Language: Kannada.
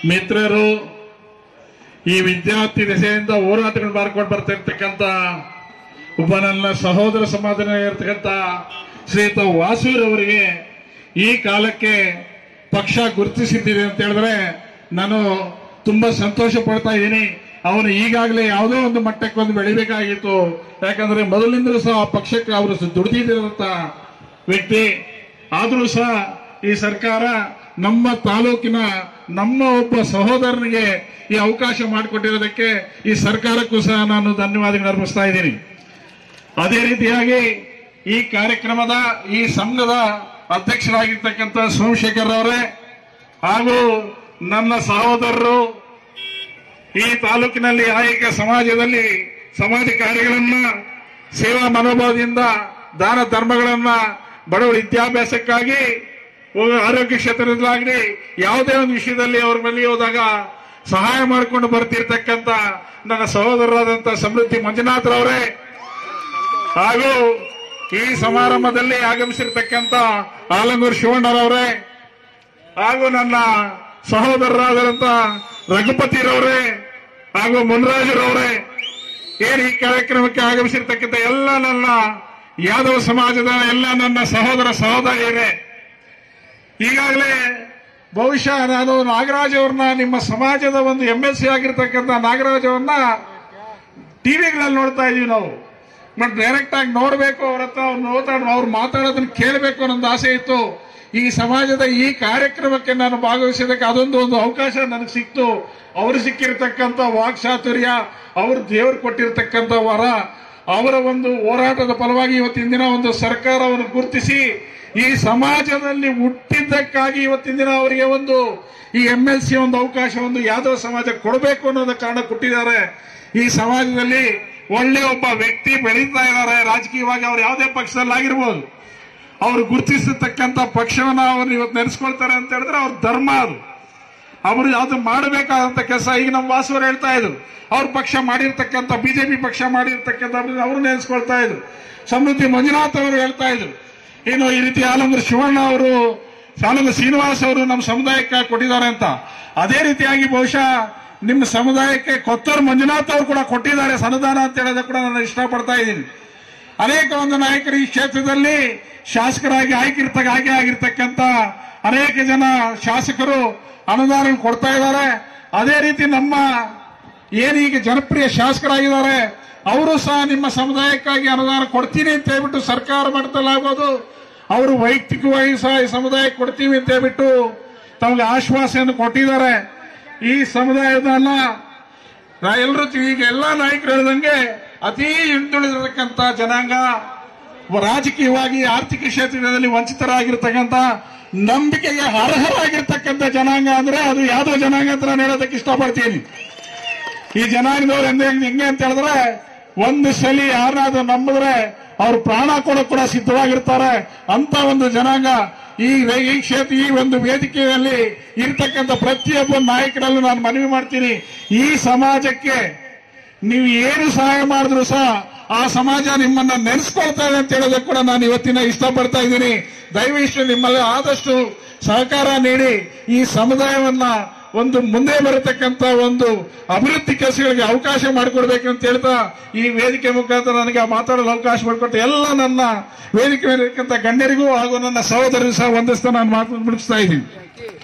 ಮಿತ್ರರು ಈ ವಿದ್ಯಾರ್ಥಿ ದೆಸೆಯಿಂದ ಹೋರಾಟಗಳು ಮಾಡ್ಕೊಂಡು ಬರ್ತಾ ಇರ್ತಕ್ಕಂಥ ಒಬ್ಬ ನನ್ನ ಸಹೋದರ ಸಮಾಧಾನ ಇರ್ತಕ್ಕಂಥ ಶ್ರೀಯುತ ವಾಸುರವರಿಗೆ ಈ ಕಾಲಕ್ಕೆ ಪಕ್ಷ ಗುರುತಿಸಿದ್ದಿದೆ ಅಂತ ಹೇಳಿದ್ರೆ ನಾನು ತುಂಬಾ ಸಂತೋಷ ಪಡ್ತಾ ಇದ್ದೀನಿ ಅವನು ಈಗಾಗಲೇ ಯಾವುದೋ ಒಂದು ಮಟ್ಟಕ್ಕೆ ಒಂದು ಬೆಳಿಬೇಕಾಗಿತ್ತು ಯಾಕಂದ್ರೆ ಮೊದಲಿಂದಲೂ ಸಹ ಆ ಪಕ್ಷಕ್ಕೆ ಅವರು ದುಡಿದಿದ್ದಂತ ವ್ಯಕ್ತಿ ಆದರೂ ಸಹ ಈ ಸರ್ಕಾರ ನಮ್ಮ ತಾಲೂಕಿನ ನಮ್ಮ ಒಬ್ಬ ಸಹೋದರನಿಗೆ ಈ ಅವಕಾಶ ಮಾಡಿಕೊಟ್ಟಿರೋದಕ್ಕೆ ಈ ಸರ್ಕಾರಕ್ಕೂ ಸಹ ನಾನು ಧನ್ಯವಾದಗಳು ಅರ್ಪಿಸ್ತಾ ಇದ್ದೀನಿ ಅದೇ ರೀತಿಯಾಗಿ ಈ ಕಾರ್ಯಕ್ರಮದ ಈ ಸಂಘದ ಅಧ್ಯಕ್ಷರಾಗಿರ್ತಕ್ಕಂಥ ಸೋಮಶೇಖರ್ ಅವರೇ ಹಾಗೂ ನನ್ನ ಸಹೋದರರು ಈ ತಾಲೂಕಿನಲ್ಲಿ ಆಯಕ ಸಮಾಜದಲ್ಲಿ ಸಮಾಜ ಕಾರ್ಯಗಳನ್ನ ಸೇವಾ ಮನೋಭಾವದಿಂದ ದಾನ ಧರ್ಮಗಳನ್ನ ಬಡವರ ವಿದ್ಯಾಭ್ಯಾಸಕ್ಕಾಗಿ ಹೋಗ- ಆರೋಗ್ಯ ಕ್ಷೇತ್ರದಲ್ಲಾಗಲಿ ಯಾವುದೇ ಒಂದು ವಿಷಯದಲ್ಲಿ ಅವ್ರ ಬಳಿ ಹೋದಾಗ ಸಹಾಯ ಮಾಡಿಕೊಂಡು ಬರ್ತಿರ್ತಕ್ಕಂಥ ನನ್ನ ಸಹೋದರರಾದಂಥ ಸಮೃದ್ಧಿ ಮಂಜುನಾಥ್ರವರೇ ಹಾಗೂ ಈ ಸಮಾರಂಭದಲ್ಲಿ ಆಗಮಿಸಿರ್ತಕ್ಕಂಥ ಆಲಂಗೂರು ಶಿವಣ್ಣರವರೇ ಹಾಗೂ ನನ್ನ ಸಹೋದರರಾದಂತ ರಘುಪತಿರವರೇ ಹಾಗೂ ಮುನ್ರಾಜರವರೇ ಏನು ಈ ಕಾರ್ಯಕ್ರಮಕ್ಕೆ ಆಗಮಿಸಿರ್ತಕ್ಕಂಥ ಎಲ್ಲ ನನ್ನ ಯಾದವ ಸಮಾಜದ ಎಲ್ಲ ನನ್ನ ಸಹೋದರ ಸಹೋದರಿಯರೇ ಈಗಾಗಲೇ ಬಹುಶಃ ನಾನು ನಾಗರಾಜ್ ಅವ್ರನ್ನ ನಿಮ್ಮ ಸಮಾಜದ ಒಂದು ಎಂ ಎಲ್ ಸಿ ಆಗಿರ್ತಕ್ಕಂಥ ನಾಗರಾಜ್ ಅವ್ರನ್ನ ಟಿವಿಗಳಲ್ಲಿ ನೋಡ್ತಾ ಇದೀವಿ ನಾವು ಬಟ್ ಡೈರೆಕ್ಟ್ ಆಗಿ ನೋಡ್ಬೇಕು ಅವ್ರ ಹತ್ರ ಅವ್ರು ನೋಡ್ತಾ ಅವ್ರು ಮಾತಾಡೋದನ್ನ ಕೇಳಬೇಕು ಅನ್ನೋದು ಆಸೆ ಇತ್ತು ಈ ಸಮಾಜದ ಈ ಕಾರ್ಯಕ್ರಮಕ್ಕೆ ನಾನು ಭಾಗವಹಿಸೋದಕ್ಕೆ ಅದೊಂದು ಒಂದು ಅವಕಾಶ ನನಗೆ ಸಿಕ್ತು ಅವರು ಸಿಕ್ಕಿರ್ತಕ್ಕಂಥ ವಾಕ್ಚಾತುರ್ಯ ಅವರು ದೇವರು ಕೊಟ್ಟಿರ್ತಕ್ಕಂಥ ವರ ಅವರ ಒಂದು ಹೋರಾಟದ ಫಲವಾಗಿ ಇವತ್ತಿನ ದಿನ ಒಂದು ಸರ್ಕಾರವನ್ನು ಗುರುತಿಸಿ ಈ ಸಮಾಜದಲ್ಲಿ ಹುಟ್ಟಿದ್ದಕ್ಕಾಗಿ ಇವತ್ತಿನ ದಿನ ಅವರಿಗೆ ಒಂದು ಈ ಎಂ ಎಲ್ ಸಿ ಒಂದು ಅವಕಾಶ ಒಂದು ಯಾದವ ಸಮಾಜ ಕೊಡಬೇಕು ಅನ್ನೋದ ಕಾರಣ ಕೊಟ್ಟಿದ್ದಾರೆ ಈ ಸಮಾಜದಲ್ಲಿ ಒಳ್ಳೆ ಒಬ್ಬ ವ್ಯಕ್ತಿ ಬೆಳೀತಾ ಇದ್ದಾರೆ ರಾಜಕೀಯವಾಗಿ ಅವ್ರು ಯಾವುದೇ ಪಕ್ಷದಲ್ಲಾಗಿರ್ಬೋದು ಅವರು ಗುರುತಿಸತಕ್ಕಂಥ ಪಕ್ಷವನ್ನ ಅವರು ಇವತ್ತು ನೆನೆಸ್ಕೊಳ್ತಾರೆ ಅಂತ ಹೇಳಿದ್ರೆ ಅವ್ರ ಧರ್ಮ ಅದು ಅವರು ಯಾವ್ದು ಮಾಡಬೇಕಾದಂತ ಕೆಲಸ ಈಗ ನಮ್ಮ ವಾಸುವರು ಹೇಳ್ತಾ ಇದ್ರು ಅವ್ರ ಪಕ್ಷ ಮಾಡಿರ್ತಕ್ಕಂಥ ಬಿಜೆಪಿ ಪಕ್ಷ ಮಾಡಿರ್ತಕ್ಕಂಥ ಅವರು ನೆನೆಸ್ಕೊಳ್ತಾ ಇದ್ರು ಸಮೃದ್ಧಿ ಮಂಜುನಾಥ್ ಅವರು ಹೇಳ್ತಾ ಇದ್ರು ಇನ್ನು ಈ ರೀತಿ ಆಲಂಗರು ಶಿವಣ್ಣ ಅವರು ಆಲಂಗ ಶ್ರೀನಿವಾಸ್ ಅವರು ನಮ್ಮ ಸಮುದಾಯಕ್ಕೆ ಕೊಟ್ಟಿದ್ದಾರೆ ಅಂತ ಅದೇ ರೀತಿಯಾಗಿ ಬಹುಶಃ ನಿಮ್ಮ ಸಮುದಾಯಕ್ಕೆ ಕೊತ್ತೂರು ಮಂಜುನಾಥ್ ಅವರು ಕೂಡ ಕೊಟ್ಟಿದ್ದಾರೆ ಸನ್ನಿಧಾನ ಅಂತ ಹೇಳೋದಕ್ಕೆ ಕೂಡ ನಾನು ಇಷ್ಟಪಡ್ತಾ ಇದ್ದೀನಿ ಅನೇಕ ಒಂದು ನಾಯಕರು ಈ ಕ್ಷೇತ್ರದಲ್ಲಿ ಶಾಸಕರಾಗಿ ಆಯ್ಕಿರ್ತ ಆಯ್ಕೆ ಆಗಿರ್ತಕ್ಕಂಥ ಅನೇಕ ಜನ ಶಾಸಕರು ಅನುದಾನ ಕೊಡ್ತಾ ಇದ್ದಾರೆ ಅದೇ ರೀತಿ ನಮ್ಮ ಏನೀಗ ಜನಪ್ರಿಯ ಶಾಸಕರಾಗಿದ್ದಾರೆ ಅವರು ಸಹ ನಿಮ್ಮ ಸಮುದಾಯಕ್ಕಾಗಿ ಅನುದಾನ ಕೊಡ್ತೀನಿ ಅಂತ ಹೇಳ್ಬಿಟ್ಟು ಸರ್ಕಾರ ಮಟ್ಟದಲ್ಲಾಗೋದು ಅವರು ವೈಯಕ್ತಿಕವಾಗಿ ಸಹ ಈ ಸಮುದಾಯಕ್ಕೆ ಕೊಡ್ತೀವಿ ಅಂತ ಹೇಳ್ಬಿಟ್ಟು ತಮಗೆ ಆಶ್ವಾಸನೆಯನ್ನು ಕೊಟ್ಟಿದ್ದಾರೆ ಈ ಸಮುದಾಯದಲ್ಲ ಎಲ್ಲರೂ ಈಗ ಎಲ್ಲಾ ನಾಯಕರು ಹೇಳಿದಂಗೆ ಅತಿ ಹಿಂದುಳಿದಿರತಕ್ಕಂತ ಜನಾಂಗ ರಾಜಕೀಯವಾಗಿ ಆರ್ಥಿಕ ಕ್ಷೇತ್ರದಲ್ಲಿ ವಂಚಿತರಾಗಿರ್ತಕ್ಕಂಥ ನಂಬಿಕೆಗೆ ಅರ್ಹರಾಗಿರ್ತಕ್ಕಂಥ ಜನಾಂಗ ಅಂದ್ರೆ ಅದು ಯಾವ್ದೋ ಜನಾಂಗ ಅಂತ ನಾನು ಹೇಳೋದಕ್ಕೆ ಇಷ್ಟಪಡ್ತೀನಿ ಈ ಜನಾಂಗದವ್ರು ಹೆಂಗೆ ಹೆಂಗೆ ಅಂತ ಹೇಳಿದ್ರೆ ಒಂದು ಸಲ ಯಾರನ್ನಾದ್ರೂ ನಂಬಿದ್ರೆ ಅವ್ರು ಪ್ರಾಣ ಕೊಡೋಕ್ ಕೂಡ ಸಿದ್ಧವಾಗಿರ್ತಾರೆ ಅಂತ ಒಂದು ಜನಾಂಗ ಈ ವೇ- ಈ ಕ್ಷೇತ್ರ ಈ ಒಂದು ವೇದಿಕೆಯಲ್ಲಿ ಇರ್ತಕ್ಕಂಥ ಪ್ರತಿಯೊಬ್ಬ ನಾಯಕರಲ್ಲೂ ನಾನು ಮನವಿ ಮಾಡ್ತೀನಿ ಈ ಸಮಾಜಕ್ಕೆ ನೀವು ಏನು ಸಹಾಯ ಮಾಡಿದ್ರು ಸಹ ಆ ಸಮಾಜ ನಿಮ್ಮನ್ನ ನೆನೆಸ್ಕೊಳ್ತಾ ಇದೆ ಅಂತ ಹೇಳೋದಕ್ಕೆ ಕೂಡ ನಾನು ಇವತ್ತಿನ ಇಷ್ಟಪಡ್ತಾ ಇದ್ದೀನಿ ದಯವಿಟ್ಟು ನಿಮ್ಮಲ್ಲಿ ಆದಷ್ಟು ಸಹಕಾರ ನೀಡಿ ಈ ಸಮುದಾಯವನ್ನ ಒಂದು ಮುಂದೆ ಬರತಕ್ಕಂತ ಒಂದು ಅಭಿವೃದ್ಧಿ ಕೆಲಸಗಳಿಗೆ ಅವಕಾಶ ಮಾಡಿಕೊಡ್ಬೇಕು ಅಂತ ಹೇಳ್ತಾ ಈ ವೇದಿಕೆ ಮುಖಾಂತರ ನನಗೆ ಮಾತಾಡಲು ಅವಕಾಶ ಮಾಡಿಕೊಟ್ಟು ಎಲ್ಲ ನನ್ನ ವೇದಿಕೆ ಮೇಲೆ ಇರ್ತಕ್ಕಂಥ ಗಣ್ಯರಿಗೂ ಹಾಗೂ ನನ್ನ ಸಹೋದರಿಗೂ ಸಹ ವಂದಿಸ್ತಾ ನಾನು ಮಾತು ಮುಗಿಸ್ತಾ ಇದ್ದೀನಿ